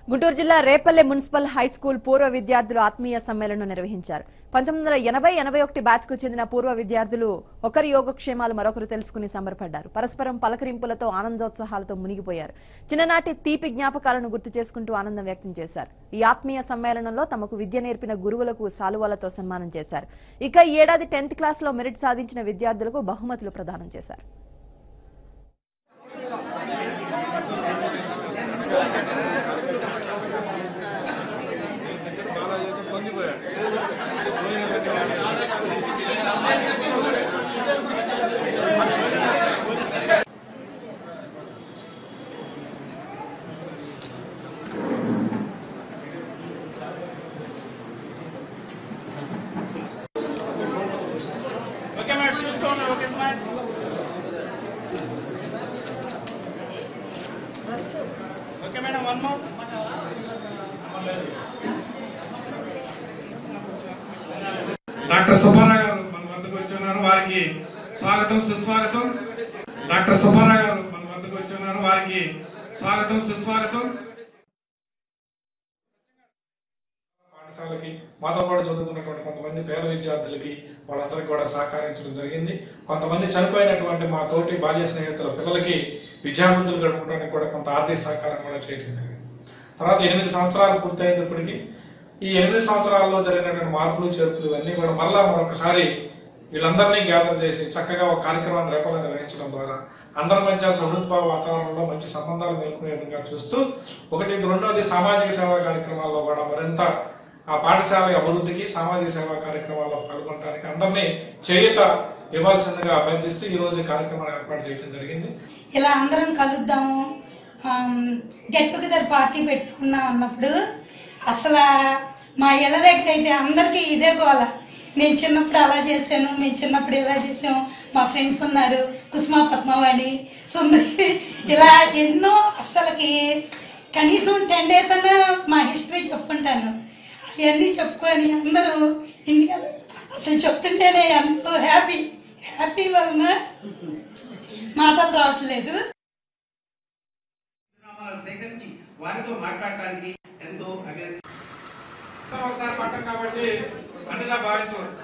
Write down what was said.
గుంటూరు జిల్లా Repalle municipal high school పూర్వ విద్యార్థులు ఆత్మీయ సమ్మేళనం నిర్వహించారు పంతొమ్మిది వందల ఎనభై ఎనభై ఒకటి బ్యాచ్ కు చెందిన పూర్వ విద్యార్థులు ఒకరి యోగక్షేమాలు మరొకరు తెలుసుకుని సంబరపడ్డారు పరస్పరం పలకరింపులతో ఆనందోత్సాహాలతో మునిగిపోయారు చిన్ననాటి తీపి జ్ఞాపకాలను గుర్తు చేసుకుంటూ ఆనందం వ్యక్తం చేశారు ఈ ఆత్మీయ సమ్మేళనంలో తమకు విద్య నేర్పిన గురువులకు సాలువాలతో సన్మానం చేశారు ఇక ఈ ఏడాది టెన్త్ క్లాస్ లో మెరిట్ సాధించిన విద్యార్థులకు బహుమతులు ప్రదానం చేశారు ఓకే మేడం చూస్తూ ఉన్నారు okay smile okay madam one more doctor Subbarao garu మన వద్దకు వచ్చి ఉన్నారు వారికి స్వాగతం సుస్వాగతం డాక్టర్ సుబ్బారావు గారు మన వద్దకు వచ్చి ఉన్నారు వారికి స్వాగతం సుస్వాగతం పాఠశాలకి మాతో పాటు చదువుకున్నటువంటి కొంతమంది పేద విద్యార్థులకి వాళ్ళందరికీ కూడా సహకరించడం జరిగింది కొంతమంది చనిపోయినటువంటి మా తోటి బాల్య స్నేహితుల పిల్లలకి విద్యాబుద్ధులు గడపడానికి కూడా కొంత ఆర్థిక సహకారం కూడా చేయడం జరిగింది తర్వాత ఎనిమిది సంవత్సరాలు పూర్తయినప్పటికీ ఈ ఎనిమిది సంవత్సరాల్లో జరిగినటువంటి మార్పులు చేర్పులు ఇవన్నీ కూడా మళ్ళా మరొకసారి వీళ్ళందరినీ గ్యాదర్ చేసి చక్కగా ఒక కార్యక్రమాన్ని రేపలా నిర్వహించడం ద్వారా అందరి మధ్య సహృద్భావ వాతావరణంలో మంచి సంబంధాలు మేలుకునే విధంగా చూస్తూ ఒకటి రెండోది సామాజిక సేవా కార్యక్రమాల్లో కూడా మరింత ఆ పాఠశాల అభివృద్ధికి సామాజిక సేవా కార్యక్రమాల్లో పాల్గొనడానికి అందరినీ చేయుత ఇవ్వాల్సిందిగా అభ్యర్థిస్తూ ఈ రోజు ఈ కార్యక్రమాన్ని ఏర్పాటు చేయడం జరిగింది ఇలా అందరం కలుద్దాము గెట్ టుగెదర్ పార్టీ పెట్టుకున్నాం అన్నప్పుడు అసలు మా ఇళ్ళ దగ్గర అయితే అందరికీ ఇదే గోల నేను చిన్నప్పుడు అలా చేశాను మేము చిన్నప్పుడు ఇలా చేసాం మా ఫ్రెండ్స్ ఉన్నారు కుసుమ పద్మవాణి సుందరి ఇలా ఎన్నో అస్సలకి కనీసం టెన్ డేస్ అన్నా మా హిస్టరీ చెప్పుకుంటాను అవన్నీ చెప్పుకొని అందరూ ఇండియాలో అసలు చెప్తుంటేనే ఎంతో హ్యాపీ హ్యాపీ వలన మాటలు రావట్లేదు నామాలను సేకరించి వారితో మాట్లాడటానికి ఎంతో అభినంది ఒకసారి పట్టం కాబట్టి అన్నిగా భావించవచ్చు